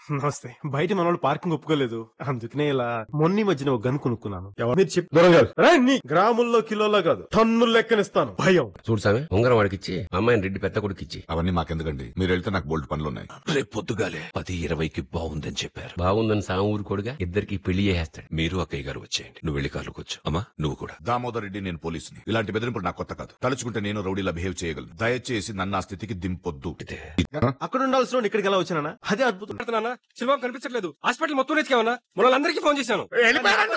నమస్తే బయట మన వాళ్ళు పార్కింగ్ ఒప్పుకోలేదు అందుకనే ఇలా మొన్న ఈ మధ్యన ఒక గన్ కొనుక్కున్నాను ఎవరు మీరు చెప్పి దొరగారు రేయ్, నీ గ్రాముల్లో కిలోలో కాదు టన్నులు లెక్కనిస్తాను భయం చూడు సామె ఉంగరం వాడికిచ్చి అమ్మాయిని రెడ్డి పెద్ద కొడుకిచ్చి అవన్నీ మాకెందుకండి మీరు వెళ్తే నాకు బోల్డ్ పనులున్నాయి రేపు పొద్దుగాలే పది ఇరవైకి బాగుందని చెప్పారు బాగుందని సాము ఊరుకోడుగా ఇద్దరికి పెళ్లి చేసేస్తాడు మీరు అక్కయ్య గారు వచ్చేయండి నువ్వు వెళ్ళి కాలుకోవచ్చు అమ్మా నువ్వు కూడా దామోదర్ రెడ్డి నేను పోలీసుని ఇలాంటి బెదిరింపులు నాకు కొత్త కాదు తలుచుకుంటే నేను రౌడీలా బిహేవ్ చేయగలను దయచేసి నన్ను ఆ స్థితికి దింపొద్దు ఇదే అక్కడ ఉండాల్సిన వాడు ఇక్కడికి ఎలా వచ్చానా అదే అద్భుతం శిల్వం కనిపించట్లేదు హాస్పిటల్ మొత్తం వెతికామన్నా మన అందరికీ ఫోన్ చేశాను